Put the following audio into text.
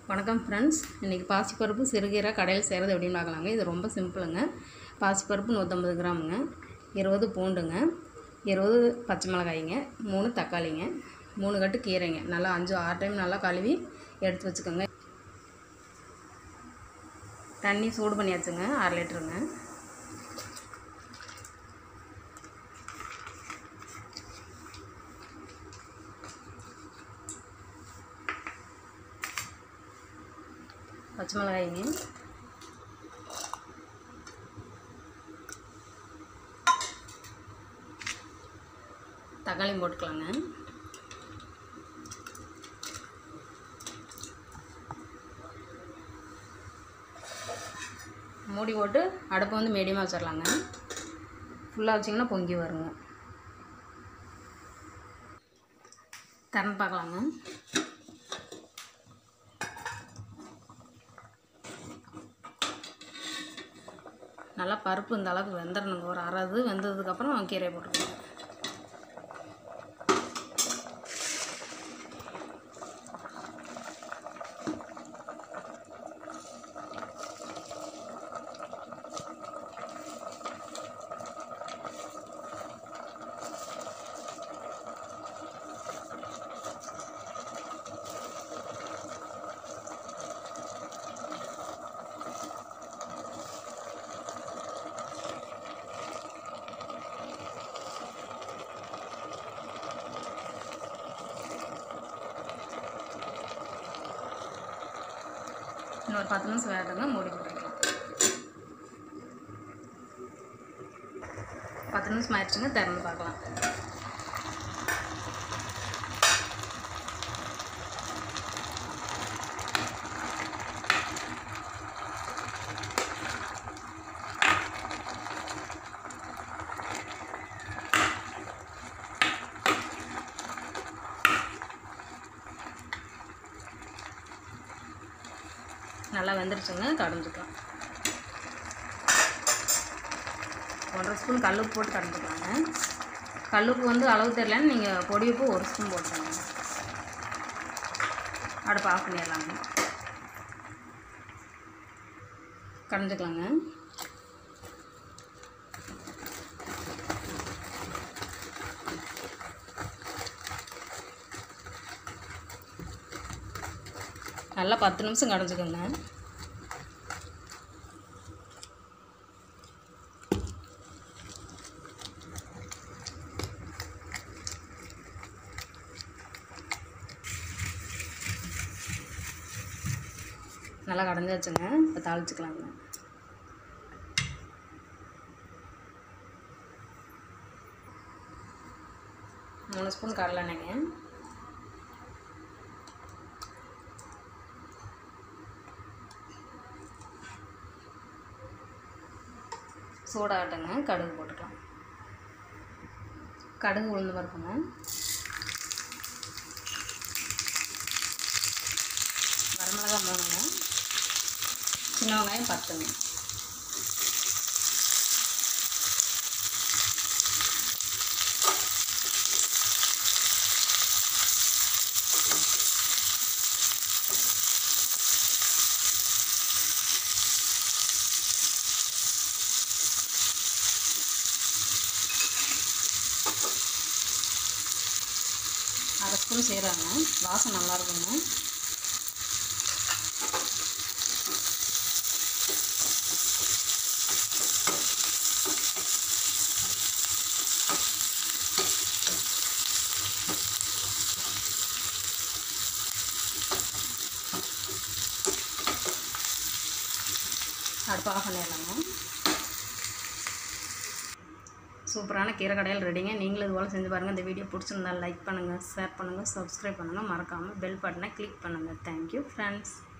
வணக்கம் ஃப்ரெண்ட்ஸ் இன்றைக்கி பாசிப்பருப்பு சிறுகீரை கடையில் செய்கிறது எப்படின்னு பார்க்கலாங்க இது ரொம்ப சிம்பிளுங்க பாசிப்பருப்பு நூற்றம்பது கிராமுங்க இருபது பூண்டுங்க இருபது பச்சை மிளகாய்ங்க மூணு தக்காளிங்க மூணு கட்டு கீரைங்க நல்லா அஞ்சு ஆறு டைம் நல்லா கழுவி எடுத்து வச்சுக்கோங்க தண்ணி சூடு பண்ணியாச்சுங்க அரை லிட்டருங்க பச்சை மிளகாய்ங்க தக்காளியும் போட்டுக்கலாங்க மூடி போட்டு அடுப்பை வந்து மீடியமாக வச்சிடலாங்க ஃபுல்லாக வச்சிங்கன்னா பொங்கி வருங்க திறந்து பார்க்கலாங்க நல்லா பருப்பு இந்த அளவுக்கு வெந்துடணுங்க ஒரு அரை இது வெந்ததுக்கப்புறம் கீரையை போட்டுக்கணும் இன்னொரு பத்து நிமிஷம் வேகட்டுங்க மூடி போட்டுக்கலாம் பத்து நிமிஷம் ஆயிடுச்சுங்க திறந்து பார்க்கலாம் நல்லா வெந்துருச்சுங்க கடைஞ்சிக்கலாம் ஒன்றரை ஸ்பூன் கல்லுப்பு போட்டு கடைஞ்சிக்கலாங்க கல்லுப்பு வந்து அளவு தெரியலன்னு நீங்கள் பொடி உப்பு ஒரு ஸ்பூன் போட்டுக்கோங்க அடுப்பு ஆஃப் பண்ணிடலாங்க கடைஞ்சிக்கலாங்க நல்லா பத்து நிமிஷம் கடைஞ்சிக்கோங்க நல்லா கடைஞ்சாச்சுங்க இப்போ தாளிச்சுக்கலாங்க மூணு ஸ்பூன் கடலெண்ணெய்ங்க சூடாகட்டுங்க கடுகு போட்டுக்கலாம் கடுகு உளுந்து பருப்புங்க வரமிளகா மூணுங்க சின்ன வெங்காயம் பத்துங்க அரை ஸ்பூன் செய்கிறாங்க வாசம் நல்லா இருக்குங்க அடுப்பு ஆஃப் பண்ணிடலாங்க சூப்பரான கீரை கடையில் ரெடிங்க நீங்களும் இது போல் செஞ்சு பாருங்கள் இந்த வீடியோ பிடிச்சிருந்தா லைக் பண்ணுங்கள் ஷேர் பண்ணுங்கள் சப்ஸ்கிரைப் பண்ணுங்கள் மறக்காமல் பெல் பட்டனை கிளிக் பண்ணுங்கள் தேங்க்யூ ஃப்ரெண்ட்ஸ்